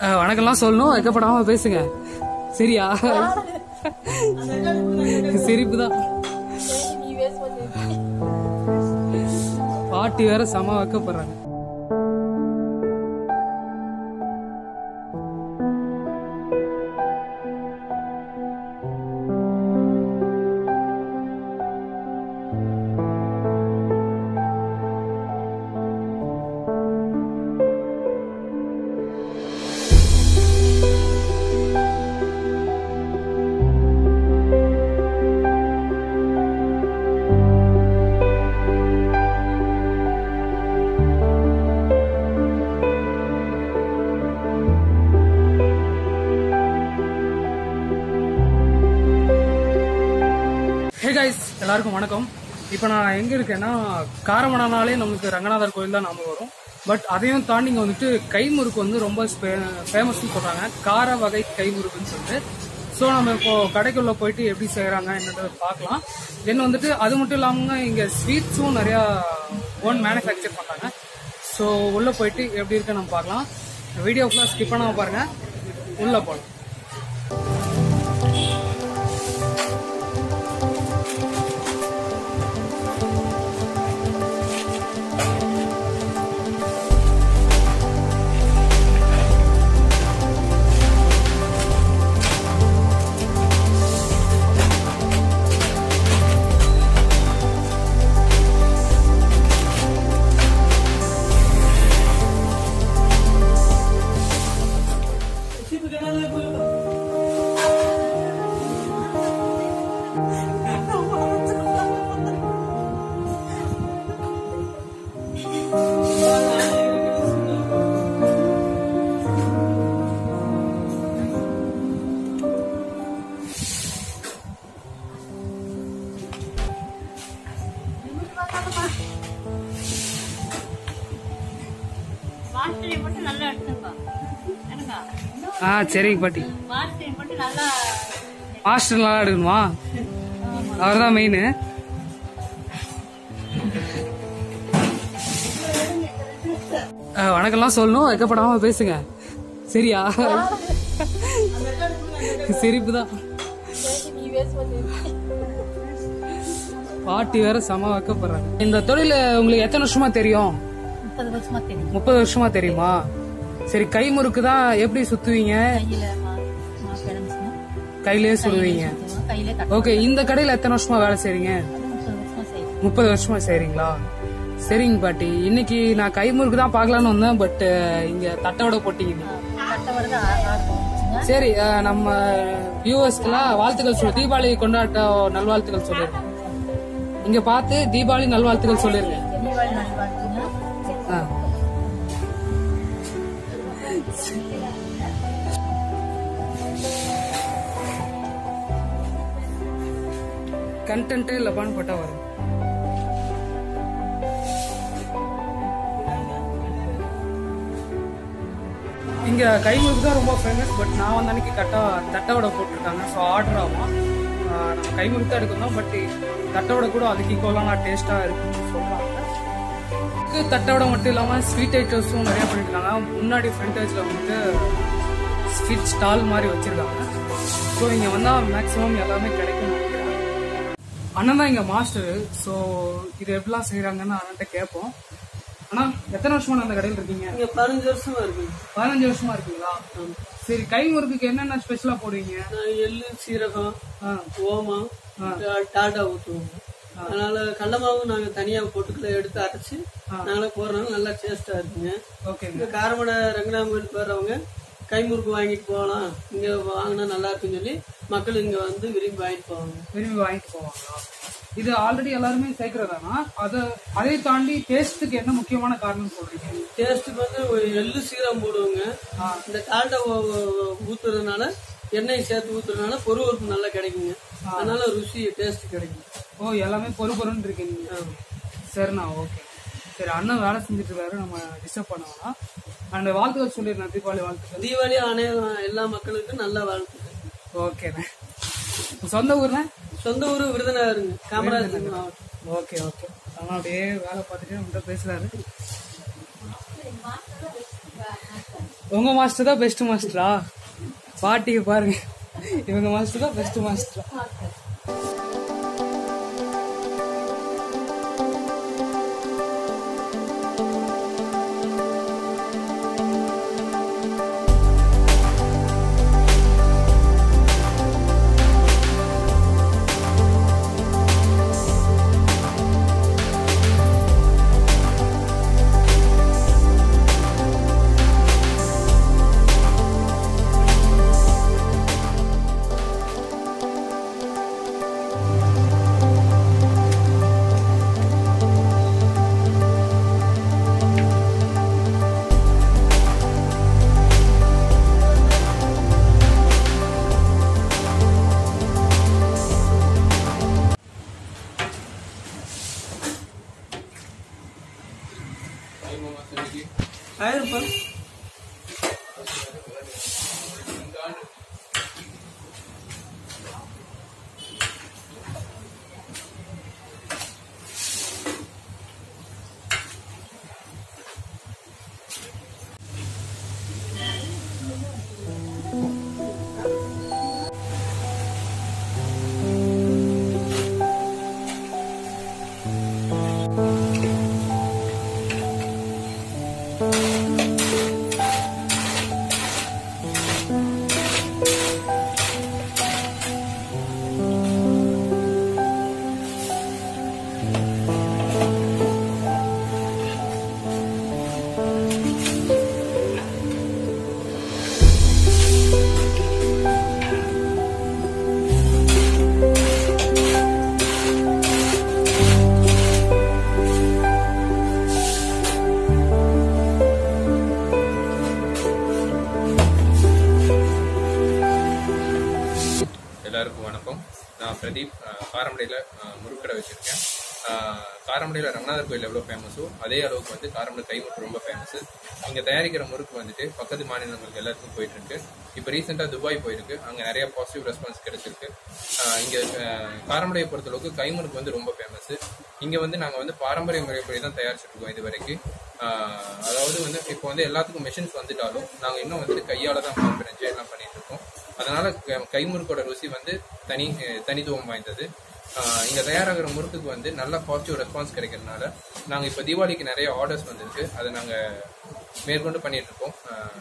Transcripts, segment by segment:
அஹ், வணக்கம்லாம் சொல்லணும் வைக்கப்படாம பேசுங்க சரியா சிரிப்பு தான் பாட்டி வேற செம வைக்கப்படுறாங்க ஹே கைஸ் எல்லாருக்கும் வணக்கம் இப்போ நான் எங்க இருக்கேன்னா காரமணானாலே நமக்கு ரங்கநாதர் கோயில் தான் நாம வரும் பட் அதையும் தாண்டி இங்க வந்துட்டு கைமுறுக்கு வந்து ரொம்ப ஃபேமஸ்னு சொல்றாங்க கார வகை கைமுறுக்குன்னு சொல்லிட்டு ஸோ நம்ம இப்போ கடைக்குள்ள போயிட்டு எப்படி செய்யறாங்க என்னன்றதை பார்க்கலாம் தென் வந்துட்டு அது மட்டும் இல்லாம இங்க ஸ்வீட்ஸும் நிறைய ஓன் மேனுஃபேக்சர் பண்றாங்க ஸோ உள்ள போயிட்டு எப்படி இருக்குன்னு நம்ம பார்க்கலாம் வீடியோ ஃபுல்லாக ஸ்கிப் பண்ணாம பாருங்க உள்ள போகலாம் வாசனை மட்டும் நல்லா எடுத்துங்க எடுங்க ஆ சரிங்க பாட்டி வாசனை மட்டும் நல்லா மாஸ்டர் நல்லா எடுக்கணுமா அவர் தான் மெயின் வணக்கம்லாம் சொல்லணும் வைக்கப்படாம பேசுங்க சரியா சிரிப்பு தான் பாட்டி வேற செம வைக்கப்படுறாங்க இந்த தொழில உங்களுக்கு எத்தனை வருஷமா தெரியும் முப்பது வருஷமா தெரியும் முப்பது வருஷமா தெரியுமா சரி கை முறுக்கு தான் எப்படி சுத்துவீங்க கையில மா- மா கிடந்துச்சுன்னா கையிலேயே சுடுவீங்க சுத்துவோம். கையில கட்ட ஓகே இந்த கடையில எத்தனை வருஷமா வேலை செய்றீங்க அது முப்பது வருஷமா செய்யும் முப்பது வருஷமா செய்றீங்களா சரிங்க பாட்டி இன்னைக்கு நான் கைமுறுக்கு தான் பார்க்கலான்னு வந்தேன் பட் இங்க தட்டோட போட்டீங்க கட்டை வருது ஆறு போச்சுங்க சரி அஹ், நம்ம வியூவர்ஸ்க்குலாம் வாழ்த்துக்கள் சொல்லு தீபாவளி கொண்டாட்ட நல்வாழ்த்துக்கள் சொல்லிருங்க இங்க பார்த்து தீபாவளி நல்வாழ்த்துக்கள் சொல்லிருங்க தீபாவளி நல்வாழ்த்துங்க ஆ. கண்டென்ட் லபான் போட்டா வரும் இங்க கைமுறுக்கு தான் ரொம்ப ஃபேமஸ் பட் நான் வந்து அன்னைக்கு கட்டா தட்டோட போட்டிருக்காங்க ஸோ ஆர்டர் ஆகும் ஆஹ் நம்ம கைமுறுக்கு தான் எடுக்கணும் பட் தட்டோட கூட அதுக்கு ஈக்குவலான டேஸ்டா இருக்குன்னு சொல்றாங்க இதுக்கு தட்டோட மட்டும் இல்லாம ஸ்வீட் ஐட்டம்ஸும் நிறைய பண்ணிருக்காங்க முன்னாடி ஃப்ரண்டேஜ்ல வந்துட்டு ஸ்வீட் ஸ்டால் மாதிரி வச்சிருக்காங்க ஸோ இங்க வந்தா மேக்ஸிமம் எல்லாமே கிடைக்கும் நினைக்கிறேன் அண்ணன் தான் இங்க மாஸ்டர் ஸோ இது எப்படிலாம் செய்யறாங்கன்னு அண்ணன்ட்ட கேட்போம் அண்ணா எத்தனை வருஷமா அந்த கடையில் இருக்கீங்க இங்க பதினஞ்சு வருஷமா இருக்கு பதினஞ்சு வருஷமா இருக்கீங்களா சரி கை முறுக்குக்கு என்னென்ன ஸ்பெஷலா போடுவீங்க நான் எள்ளு சீரகம் ஆ, ஓமம் டா- டாட்டா ஊத்துவோம் அதனால கடல மாவு நாங்க தனியா பொட்டுக்களை எடுத்து அரைச்சு நாங்களே போடுறதுனால நல்லா டேஸ்டா இருக்குங்க ஓகேங்க இங்க காரமடை ரங்கநாதன் கோயில் போறவங்க கைமுறுக்கு வாங்கிட்டு போகலாம் இங்க வாங்கினா நல்லா இருக்குன்னு சொல்லி மக்கள் இங்க வந்து விரும்பி வாங்கிட்டு போவாங்க விரும்பி வாங்கிட்டு போவாங்களா இது ஆல்ரெடி எல்லாருமே சேர்க்கறதானா அத அதை தாண்டி டேஸ்ட்டுக்கு என்ன முக்கியமான காரணம் சொல்றீங்க டேஸ்ட்டுக்கு வந்து ஒரு எள்ளு சீரகம் போடுவோங்க இந்த டால்டா ஊ- ஊ- ஊத்துறதுனால எண்ணெய் சேர்த்து ஊத்துறதுனால பொருவரப்பு நல்லா கிடைக்குங்க அதனால ருசி டேஸ்ட் கிடைக்கும் ஓ எல்லாமே பொறு பொறுன்னு இருக்கீங்க சரிண்ணா ஓகே சரி அண்ணன் வேலை செஞ்சுட்டு இருக்காரு நம்ம டிஸ்டர்ப் பண்ண வேணாம் அண்ட் வாழ்த்துக்கள் சொல்லிடுறேன் தீபாவளி வாழ்த்துக்கள் தீபாவளி அனைவரும் எல்லா மக்களுக்கும் நல்ல வாழ்த்துக்கள் ஓகேண்ணே சொந்த ஊர்ண்ணே சொந்த ஊரு விருதுநகருங்க காமராஜர் மாவட்டம் ஓகே ஓகே அண்ணா அப்படியே வேலை பார்த்துட்டு நம்மகிட்ட பேசுறாரு உங்க மாஸ்டர் தான் பெஸ்ட் மாஸ்டரா பாட்டிக்கு பாருங்க இவங்க மாஸ்டர் தான் பெஸ்ட் மாஸ்டரா ஆயிருப்பா எல்லாருக்கும் வணக்கம் நான் பிரதீப் அஹ், காரமடையில் அஹ், முறுக்கடை வச்சுருக்கேன் காரமடையில் ரங்கநாதர் கோயில் எவ்வளோ ஃபேமஸோ அதே அளவுக்கு வந்து காரமடை கைமுட்டு ரொம்ப ஃபேமஸ் இங்கே தயாரிக்கிற முறுக்கு வந்துட்டு பக்கத்து மாநிலங்களுக்கு எல்லாத்துக்கும் போயிட்டு இருக்கு இப்போ ரீசெண்டாக துபாய் போயிருக்கு அங்கே நிறைய பாசிட்டிவ் ரெஸ்பான்ஸ் கிடைச்சிருக்கு இங்கே காரமடையை பொறுத்தளவுக்கு கைமுறுக்கு வந்து ரொம்ப ஃபேமஸ் இங்கே வந்து நாங்கள் வந்து பாரம்பரிய முறைப்படி தான் தயாரிச்சுட்டு இருக்கோம் இது வரைக்கும் ஆஹ், அதாவது வந்து இப்போ வந்து எல்லாத்துக்கும் மெஷின்ஸ் வந்துட்டாலும் நாங்கள் இன்னும் வந்துட்டு கையால் தான் மாவு பிணைஞ்சு எல்லாம் பண்ணிட்டு இருக்கோம் அதனால க- கைமுறுக்கோட ருசி வந்து தனி அஹ் தனித்துவம் வாய்ந்தது ஆஹ் இங்க தயாராகிற முறுக்குக்கு வந்து நல்ல பாசிட்டிவ் ரெஸ்பான்ஸ் கிடைக்கிறதுனால நாங்க இப்ப தீபாவளிக்கு நிறைய ஆர்டர்ஸ் வந்திருக்கு அதை நாங்க மேற்கொண்டு பண்ணிட்டு இருக்கோம்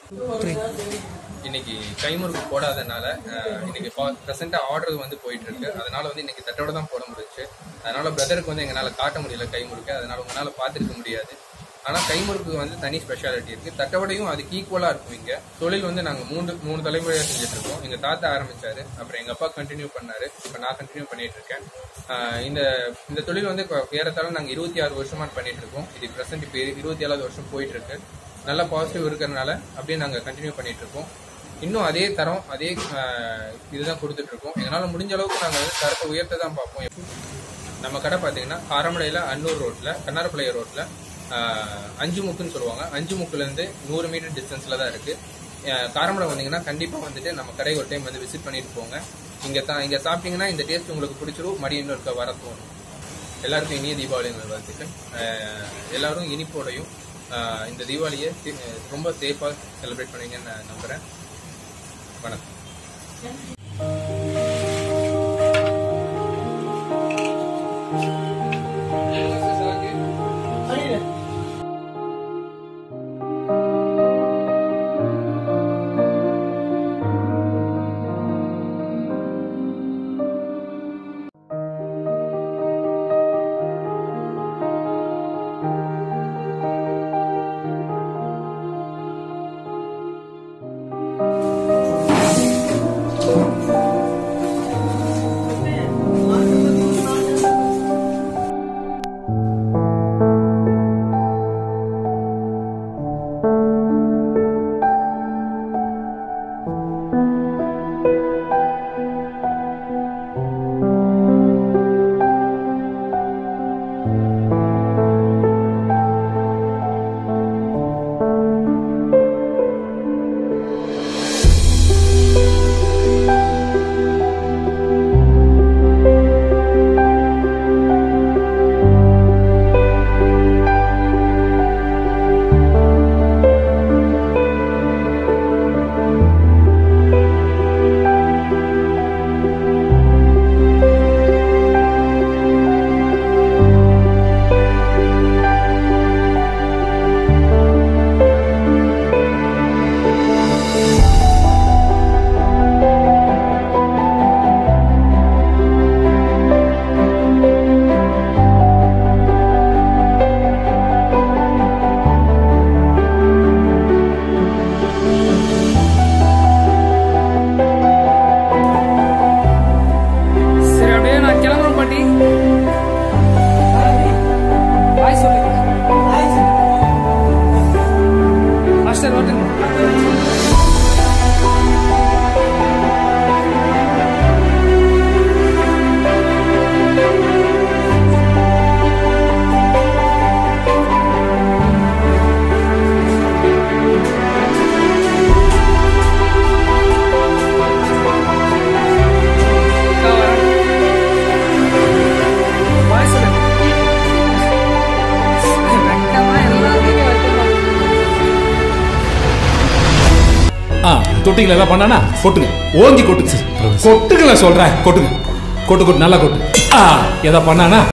ஆஹ் இன்னைக்கு கைமுறுக்கு போடாதனால ஆஹ் இன்னைக்கு ப்ரெசென்டா ஆர்டர் வந்து போயிட்டு இருக்கு அதனால வந்து இன்னைக்கு தட்டோட தான் போட முடிஞ்சுச்சு அதனால பிரதருக்கு வந்து எங்களால காட்ட முடியல கைமுறுக்கு அதனால உங்களால பார்த்துருக்க முடியாது ஆனா கைமுறுக்கு வந்து தனி ஸ்பெஷாலிட்டி இருக்கு தட்டவடையும் அதுக்கு ஈக்குவலா இருக்கும் இங்க தொழில் வந்து நாங்க மூணு மூணு தலைமுறையா செஞ்சுட்டு இருக்கோம் எங்க தாத்தா ஆரம்பிச்சாரு அப்புறம் எங்க அப்பா கண்டினியூ பண்ணாரு இப்ப நான் கண்டினியூ பண்ணிட்டு இருக்கேன் ஆஹ் இந்த இந்த தொழில் வந்து இப்ப ஏறத்தாழ நாங்க இருபத்தி ஆறு வருஷமா பண்ணிட்டு இருக்கோம் இது பிரசன்ட் இப்ப இருபத்தி ஏழாவது வருஷம் போயிட்டு இருக்கு நல்ல பாசிட்டிவ் இருக்கிறதுனால அப்படியே நாங்க கண்டினியூ பண்ணிட்டு இருக்கோம் இன்னும் அதே தரம் அதே ஆஹ் இதுதான் கொடுத்துட்டு இருக்கோம் எங்களால முடிஞ்ச அளவுக்கு நாங்க வந்து தரத்தை உயர்த்த தான் பார்ப்போம் நம்ம கடை பார்த்தீங்கன்னா காரமடையில் அன்னூர் ரோட்டில் கண்ணாரப்பாளைய ரோட்டில் அஞ்சு முக்குன்னு சொல்லுவாங்க அஞ்சு முக்குலேருந்து நூறு மீட்டர் டிஸ்டன்ஸில் தான் இருக்குது காரமடை வந்தீங்கன்னா கண்டிப்பாக வந்துட்டு நம்ம கடை ஒரு டைம் வந்து விசிட் பண்ணிட்டு போங்க இங்கே தான் இங்கே சாப்பிட்டீங்கன்னா இந்த டேஸ்ட் உங்களுக்கு பிடிச்சிரும் மறுபடியும் இன்னொருக்க வர தோணும் எல்லாருக்கும் இனிய தீபாவளி நல்வாழ்த்துக்கள் அஹ் எல்லாரும் இனிப்போடையும் அஹ் இந்த தீபாவளியை தி- ரொம்ப சேஃபாக செலிப்ரேட் பண்ணுவீங்கன்னு நான் நம்புகிறேன் வணக்கம் ஆ தொட்டிங்களா ஏதாவது பண்ணானா கொட்டுங்க ஓங்கி கொட்டுங்க கொட்டுங்களா சொல்றேன் கொட்டுங்க கொட்டு கொட்டு நல்லா கொட்டு ஆ எதை பண்ணானா